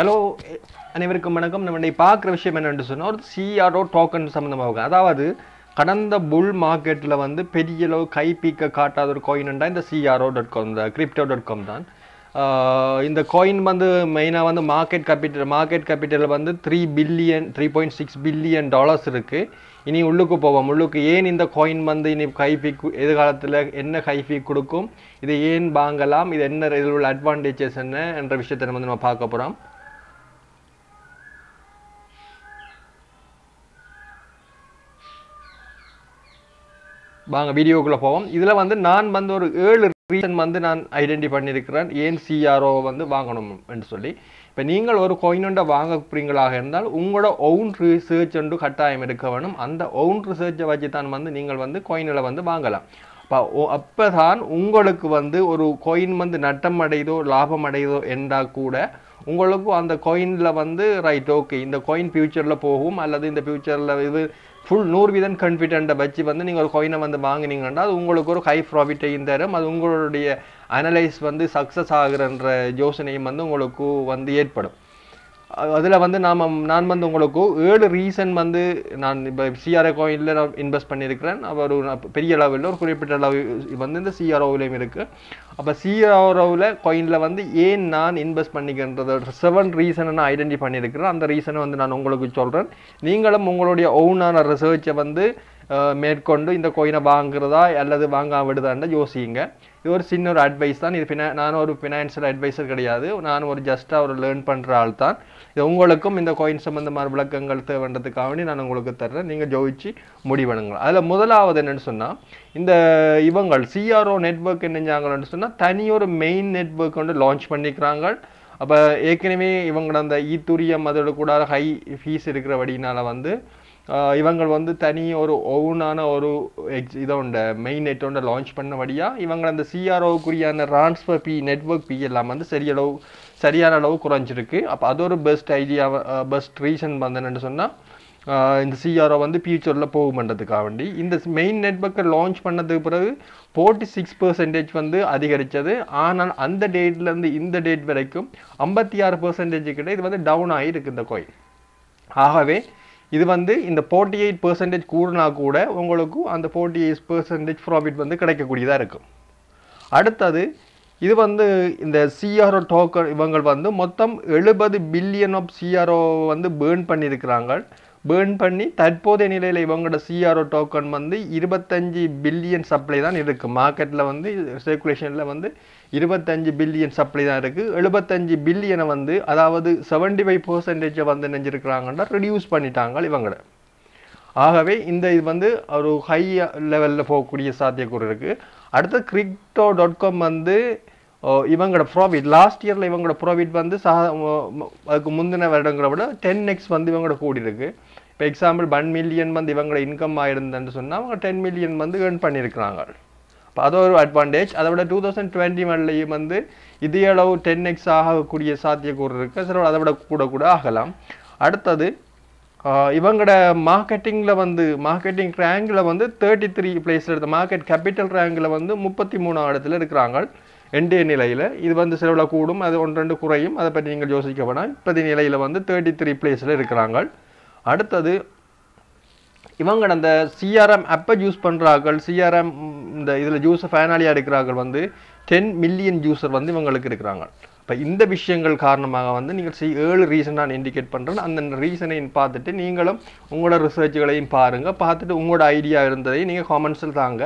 hello அனைவருக்கும் வணக்கம் நம்ம இன்னைக்கு பார்க்குற விஷயம் என்னென்னு சொன்னால் ஒரு சிஆர்ஓ டோக்கன் சம்மந்தமாக அதாவது கடந்த புல் மார்க்கெட்டில் வந்து பெரிய அளவு கைப்பீக்க காட்டாத ஒரு கோயின்ண்டா இந்த சிஆர்ஓ டாட் காம் இந்த கிரிப்டோ டாட் காம் தான் ஆஹ் இந்த காயின் வந்து மெயினாக வந்து மார்க்கெட் கேபிட்டல் மார்க்கெட் கேபிட்டல் வந்து three billion three point six billion dollars இருக்குது இனி உள்ளுக்கு போவோம் உள்ளுக்கு ஏன் இந்த காயின் வந்து இனி கைஃபி எதிர்காலத்தில் என்ன கைஃபி கொடுக்கும் இதை ஏன் வாங்கலாம் இது என்ன இதில் உள்ள அட்வான்டேஜஸ் என்ன என்ற விஷயத்தை நம்ம வந்து நம்ம பார்க்க போகிறோம் வாங்க வீடியோக்குள்ளே போவோம் இதில் வந்து நான் வந்து ஒரு ஏழு ரீசன் வந்து நான் ஐடென்டி பண்ணியிருக்கிறேன் ஏன் சிஆர்ஓ வந்து வாங்கணும் என்று சொல்லி இப்போ நீங்கள் ஒரு கோயினொண்டை வாங்க போறீங்களாக இருந்தால் உங்களோட ஓன் ரிசர்ச் ஒன்று கட்டாயம் இருக்க வேணும் அந்த ஓன் ரிசர்ச்சை வச்சு தான் வந்து நீங்கள் வந்து கோயினில் வந்து வாங்கலாம் அப்போ அப்போ தான் உங்களுக்கு வந்து ஒரு கோயின் வந்து நட்டம் அடையுதோ லாபம் அடையுதோ என்றால் கூட உங்களுக்கும் அந்த கோயினில் வந்து ரைட் ஓகே இந்த கோயின் ஃபியூச்சரில் போகும் அல்லது இந்த ஃபியூச்சரில் இது ஃபுல் நூறு வீதம் கான்ஃபிடென்ட்டை வச்சு வந்து நீங்கள் ஒரு கோயினை வந்து வாங்கினீங்கன்னா அது உங்களுக்கு ஒரு ஹை ப்ராஃபிட்டையும் தரும் அது உங்களுடைய அனலைஸ் வந்து சக்ஸஸ் ஆகுறன்ற யோசனையும் வந்து உங்களுக்கு வந்து ஏற்படும் அதில் வந்து நாம் நான் வந்து உங்களுக்கு ஏழு ரீசன் வந்து நான் இப்போ சிஆர்ஏ கோயினில் நான் இன்வெஸ்ட் பண்ணியிருக்கிறேன் அவர் ஒரு பெரிய அளவில் ஒரு குறிப்பிட்ட அளவு வந்து இந்த சிஆர்ஓவிலையும் இருக்குது அப்போ சிஆர்ஓவில் கோயினில் வந்து ஏன் நான் இன்வெஸ்ட் பண்ணிக்கின்றதோட செவன் ரீசனை நான் ஐடென்டி பண்ணியிருக்கிறேன் அந்த ரீசனை வந்து நான் உங்களுக்கு சொல்கிறேன் நீங்களும் உங்களுடைய ஓனான ரிசர்ச்சை வந்து மேற்கொண்டு இந்த கோயினை வாங்குறதா அல்லது வாங்காம விடுதான்னு யோசிங்க இது ஒரு சின்ன ஒரு அட்வைஸ் தான் இது ஃபினா நான் ஒரு ஃபினான்ஷியல் அட்வைசர் கிடையாது நான் ஒரு ஜஸ்ட்டாக ஒரு லேர்ன் பண்ணுற ஆள் தான் இது உங்களுக்கும் இந்த கோயின் சம்மந்தமான விளக்கங்கள் தேவைன்றதுக்காக வேண்டி நான் உங்களுக்கு தர்றேன் நீங்கள் ஜோதிச்சு முடிவெடுங்க அதில் முதலாவது என்னென்னு சொன்னால் இந்த இவங்கள் சிஆர்ஓ நெட்ஒர்க் என்னஞ்சாங்கன்னு சொன்னால் தனி ஒரு மெயின் நெட்ஒர்க் வந்து லான்ச் பண்ணிக்கிறாங்க அப்போ ஏற்கனவே இவங்களோட அந்த ஈத்துரியம் அதோட கூட ஹை ஃபீஸ் இருக்கிறபடினால வந்து இவங்கள் வந்து தனி ஒரு ஓனான ஒரு எக்ஸ் இதோண்ட மெயின் நெட்டோண்ட லான்ச் பண்ணபடியாக இவங்க அந்த சிஆர்ஓக்குரியான ட்ரான்ஸ்ஃபர் பி நெட்ஒர்க் பி எல்லாம் வந்து சரியளவு சரியான அளவு குறைஞ்சிருக்கு அப்போ அது ஒரு பெஸ்ட் ஐடியா பெஸ்ட் ரீசன் வந்தேன்னு சொன்னால் இந்த சிஆர்ஓ வந்து ஃபியூச்சரில் போகுமன்றதுக்காக வேண்டி இந்த மெயின் நெட்ஒர்க்கை லான்ச் பண்ணதுக்கு பிறகு ஃபோர்ட்டி சிக்ஸ் பர்சன்டேஜ் வந்து அதிகரித்தது ஆனால் அந்த டேட்லேருந்து இந்த டேட் வரைக்கும் ஐம்பத்தி ஆறு பர்சன்டேஜ் கிட்ட இது வந்து டவுன் ஆகிருக்கு இந்த கோயின் ஆகவே இது வந்து இந்த ஃபோர்ட்டி எயிட் பர்சன்டேஜ் கூடினா கூட உங்களுக்கு அந்த ஃபோர்ட்டி எயிட் பர்சன்டேஜ் ப்ராஃபிட் வந்து கிடைக்கக்கூடியதாக இருக்கும் அடுத்தது இது வந்து இந்த சிஆர்ஓ டோக்கன் இவங்க வந்து மொத்தம் எழுபது பில்லியன் ஆஃப் சிஆர்ஓ வந்து பேர்ன் பண்ணியிருக்கிறாங்க பேர்ன் பண்ணி தற்போதைய நிலையில் இவங்களோட சிஆர்ஓ டோக்கன் வந்து இருபத்தஞ்சி பில்லியன் சப்ளை தான் இருக்குது மார்க்கெட்டில் வந்து சர்க்குலேஷனில் வந்து இருபத்தஞ்சு பில்லியன் சப்ளை தான் இருக்குது எழுபத்தஞ்சு பில்லியனை வந்து அதாவது செவன்டி ஃபைவ் பர்சன்டேஜை வந்து நெஞ்சிருக்கிறாங்கன்னா ரிடியூஸ் பண்ணிட்டாங்க இவங்கள ஆகவே இந்த இது வந்து ஒரு ஹை லெவலில் போகக்கூடிய சாத்தியக்கூறு இருக்குது அடுத்து கிரிப்டோ டாட் காம் வந்து இவங்களோட ப்ராஃபிட் லாஸ்ட் இயரில் இவங்களோட ப்ராஃபிட் வந்து சா அதுக்கு முந்தின வருடங்களை விட டென் எக்ஸ் வந்து இவங்களோட கூடி இருக்கு இப்போ எக்ஸாம்பிள் ஒன் மில்லியன் வந்து இவங்களோட இன்கம் ஆயிருந்தேன்னு சொன்னால் அவங்க டென் மில்லியன் வந்து ஏர்ன் பண்ணியிருக்கிறாங்க இப்போ அது ஒரு அட்வான்டேஜ் அதை விட டூ தௌசண்ட் டுவெண்ட்டி ஒன்லையும் வந்து இதே அளவு டென் எக்ஸ் ஆகக்கூடிய சாத்தியக்கூறு இருக்குது சில அதை விட கூட கூட ஆகலாம் அடுத்தது இவங்களோட மார்க்கெட்டிங்கில் வந்து மார்க்கெட்டிங் ரேங்கில் வந்து தேர்ட்டி த்ரீ பிளேஸில் இருந்த மார்க்கெட் கேபிட்டல் ரேங்கில் வந்து முப்பத்தி மூணாம் இடத்துல இருக்கிறாங்க என்டைய நிலையில் இது வந்து சிலவில் கூடும் அது ஒன்று ரெண்டு குறையும் அதை பற்றி நீங்கள் யோசிக்க வேணாம் இப்போதைய நிலையில் வந்து தேர்ட்டி த்ரீ பிளேஸில் இருக்கிறாங்க அடுத்தது இவங்க அந்த சிஆர்எம் ஆப்பை யூஸ் பண்ணுறார்கள் சிஆர்எம் இந்த இதில் ஜூஸர் ஃபேனாலியாக இருக்கிறார்கள் வந்து டென் மில்லியன் ஜூஸர் வந்து இவங்களுக்கு இருக்கிறாங்க இப்போ இந்த விஷயங்கள் காரணமாக வந்து நீங்கள் சி ஏழு ரீசன் நான் இண்டிகேட் பண்ணுறேன் அந்த ரீசனையும் பார்த்துட்டு நீங்களும் உங்களோட ரிசர்ச்சுகளையும் பாருங்கள் பார்த்துட்டு உங்களோட ஐடியா இருந்ததையும் நீங்கள் காமெண்ட்ஸில் தாங்க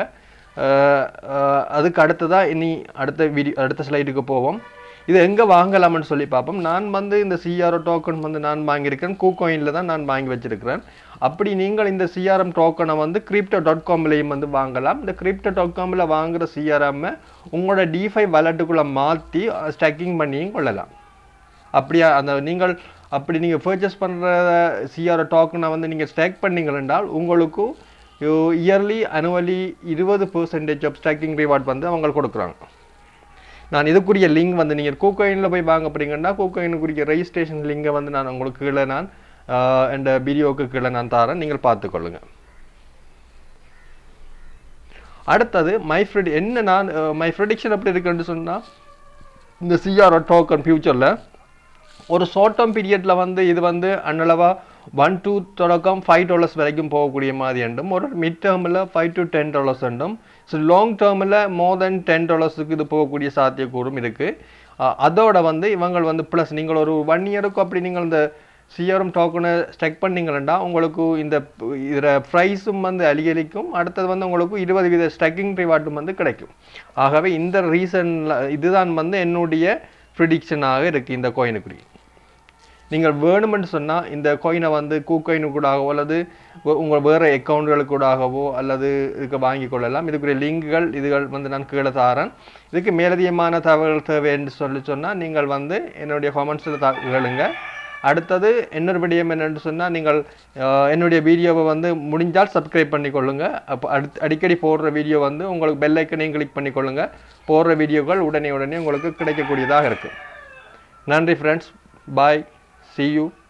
அதுக்கு அடுத்ததாக இனி அடுத்த வீடியோ அடுத்த ஸ்லைடுக்கு போவோம் இது எங்கே வாங்கலாம்னு சொல்லி பார்ப்போம் நான் வந்து இந்த சிஆர்ஓ டோக்கன் வந்து நான் வாங்கியிருக்கேன் கூகோயினில் தான் நான் வாங்கி வச்சிருக்கிறேன் அப்படி நீங்கள் இந்த சிஆர்எம் டோக்கனை வந்து கிரிப்டோ டாட் காம்லேயும் வந்து வாங்கலாம் இந்த கிரிப்டோ டாட் காமில் வாங்குகிற சிஆர்எம்மை உங்களோட டிஃபை வாலெட்டுக்குள்ளே மாற்றி ஸ்டக்கிங் பண்ணியும் கொள்ளலாம் அப்படியா அந்த நீங்கள் அப்படி நீங்கள் பர்ச்சேஸ் பண்ணுற சிஆர்ஓ டோக்கனை வந்து நீங்கள் ஸ்டேக் பண்ணீங்கள் என்றால் உங்களுக்கு இயர்லி அனுவலி இருபது பர்சன்டேஜ் ஆஃப் ஸ்டாக்கிங் ரிவார்ட் வந்து அவங்க கொடுக்குறாங்க நான் இதுக்குரிய லிங்க் வந்து நீங்கள் கூக்கோயினில் போய் வாங்க போறீங்கன்னா கூக்கோயினுக்குரிய ரெஜிஸ்ட்ரேஷன் லிங்கை வந்து நான் உங்களுக்கு கீழே நான் இந்த வீடியோவுக்கு கீழே நான் தரேன் நீங்கள் பார்த்துக்கொள்ளுங்க அடுத்தது மை ஃப்ரெட் என்ன நான் மை ப்ரெடிக்ஷன் எப்படி இருக்குன்னு சொன்னால் இந்த சிஆர்ஓ டோக்கன் ஃபியூச்சரில் ஒரு ஷார்ட் டேர்ம் பீரியடில் வந்து இது வந்து அன்னளவா ஒன் டூ தொடக்கம் ஃபைவ் டாலர்ஸ் வரைக்கும் போகக்கூடிய மாதிரி என்றும் ஒரு மிட் டேர்மில் ஃபைவ் டு டென் டாலர்ஸ் என்றும் ஸோ லாங் டேர்மில் மோர் தென் டென் டாலர்ஸுக்கு இது போகக்கூடிய சாத்தியக்கூறும் இருக்குது அதோட வந்து இவங்க வந்து ப்ளஸ் நீங்கள் ஒரு ஒன் இயருக்கு அப்படி நீங்கள் இந்த சிஆர்எம் டோக்கனை ஸ்டெக் பண்ணீங்கன்னா உங்களுக்கு இந்த இதில் ப்ரைஸும் வந்து அதிகரிக்கும் அடுத்தது வந்து உங்களுக்கு இருபது வீத ஸ்டக்கிங் ரிவார்டும் வந்து கிடைக்கும் ஆகவே இந்த ரீசனில் இதுதான் வந்து என்னுடைய ப்ரிடிக்ஷனாக இருக்குது இந்த கோயினுக்குரிய நீங்கள் வேணுமென்று சொன்னால் இந்த கோயினை வந்து கூக்கோயின் கூடாகவோ அல்லது உ- உங்கள் வேறு அக்கௌண்ட்களுக்கூடாகவோ அல்லது இதுக்கு வாங்கி கொள்ளலாம் இதுக்குரிய லிங்குகள் இதுகள் வந்து நான் கீழே தாரேன் இதுக்கு மேலதிகமான தகவல்கள் தேவை என்று சொல்லி சொன்னால் நீங்கள் வந்து என்னுடைய கமெண்ட்ஸில் கேளுங்க அடுத்தது இன்னொரு விடயம் என்னென்னு சொன்னால் நீங்கள் அஹ், என்னுடைய வீடியோவை வந்து முடிஞ்சால் சப்ஸ்கிரைப் பண்ணிக்கொள்ளுங்க அப்போ அடுத்து அடிக்கடி போடுற வீடியோ வந்து உங்களுக்கு பெல் ஐக்கனையும் கிளிக் பண்ணிக்கொள்ளுங்க போடுற வீடியோக்கள் உடனே உடனே உங்களுக்கு கிடைக்கக்கூடியதாக இருக்கும் நன்றி ஃப்ரெண்ட்ஸ் பாய் see you